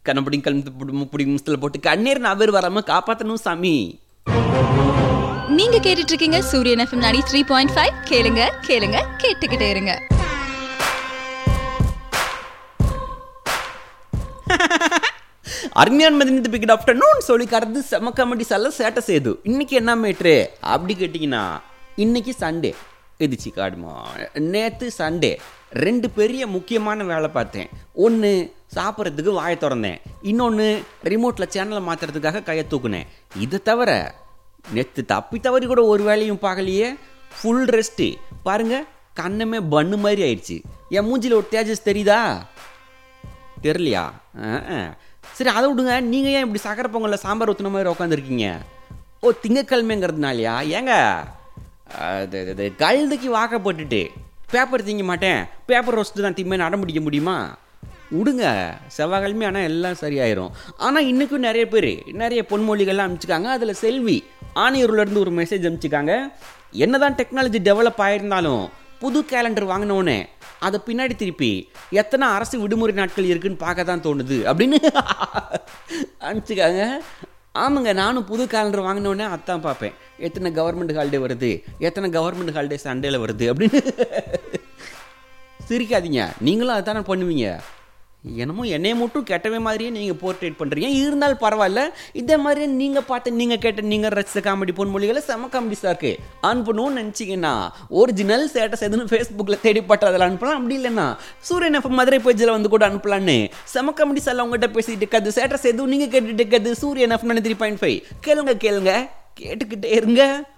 கண்ணப்படி கண் முப்படி முஸ்தில் போட்டு கண்ணீர் நபர் வராம காப்பாத்தணும் சாமி நீங்க கேட்டுட்டு இருக்கீங்க சூரியன் எஃப்எம் நாடி த்ரீ பாயிண்ட் ஃபைவ் கேளுங்க கேளுங்க கேட்டுக்கிட்டே இருங்க அருமையான மதினத்து பிக்கட் ஆஃப்டர்நூன் சொல்லி கறந்து செம காமெடி செல்ல சேட்டை செய்து இன்னைக்கு என்ன மேட்ரு அப்படி கேட்டிங்கன்னா இன்னைக்கு சண்டே இது சிக்காடுமா நேற்று சண்டே ரெண்டு பெரிய முக்கியமான வேலை பார்த்தேன் ஒன்று சாப்பிட்றதுக்கு வாயை திறந்தேன் இன்னொன்று ரிமோட்டில் சேனலை மாற்றுறதுக்காக கையை தூக்குனேன் இதை தவிர நேற்று தப்பி தவறி கூட ஒரு வேலையும் பார்க்கலையே ஃபுல் ரெஸ்ட்டு பாருங்க கண்ணமே பண்ணு மாதிரி ஆயிடுச்சு என் மூஞ்சில ஒரு தேஜஸ் தெரியுதா தெரியலையா சரி அதை விடுங்க நீங்கள் ஏன் இப்படி சக்கரை பொங்கலில் சாம்பார் ஊற்றுன மாதிரி உட்காந்துருக்கீங்க ஓ திங்கக்கிழமைங்கிறதுனாலயா ஏங்க அது அது கழுதைக்கு வாக்கப்பட்டுட்டு பேப்பர் திங்க மாட்டேன் பேப்பர் ரோஸ்ட்டு தான் திம்மேன்னு அடம் பிடிக்க முடியுமா விடுங்க செவ்வாய்க்கிழமை ஆனால் எல்லாம் சரியாயிரும் ஆனால் இன்றைக்கும் நிறைய பேர் நிறைய பொன்மொழிகள்லாம் அனுப்பிச்சிருக்காங்க அதில் செல்வி ஆணையூர்லேருந்து ஒரு மெசேஜ் அனுப்பிச்சிருக்காங்க என்னதான் டெக்னாலஜி டெவலப் ஆயிருந்தாலும் புது கேலண்டர் வாங்கினோடனே அதை பின்னாடி திருப்பி எத்தனை அரசு விடுமுறை நாட்கள் இருக்குன்னு பார்க்க தான் தோணுது அப்படின்னு அனுப்பிச்சிக்காங்க ஆமாங்க நானும் புது கேலண்டர் வாங்கினோடனே அதான் பார்ப்பேன் எத்தனை கவர்மெண்ட் ஹாலிடே வருது எத்தனை கவர்மெண்ட் ஹாலிடே சண்டேல வருது அப்படின்னு சிரிக்காதீங்க நீங்களும் அதுதானே பண்ணுவீங்க என்னமோ என்னைய மட்டும் கெட்டவே மாதிரியே நீங்கள் போர்ட்ரேட் பண்ணுறீங்க இருந்தாலும் பரவாயில்ல இதே மாதிரியே நீங்கள் பார்த்து நீங்கள் கேட்ட நீங்கள் ரசித்த காமெடி பொன்மொழிகளை செம காமெடிஸாக இருக்கு அனுப்பணும்னு நினச்சிங்கன்னா ஒரிஜினல் ஸ்டேட்டஸ் எதுன்னு ஃபேஸ்புக்கில் தேடிப்பட்டு அதில் அனுப்பலாம் அப்படி இல்லைன்னா சூரியன் எஃப்எம் மதுரை பேஜில் வந்து கூட அனுப்பலான்னு செம காமெடிஸ் எல்லாம் உங்கள்கிட்ட பேசிட்டு இருக்காது ஸ்டேட்டஸ் எதுவும் நீங்கள் கேட்டுட்டு இருக்காது சூரியன் எஃப்எம் த்ரீ பாயிண்ட் ஃபைவ் கேளுங்க கேளுங்க கேட்டுக்கிட்டே இருங்க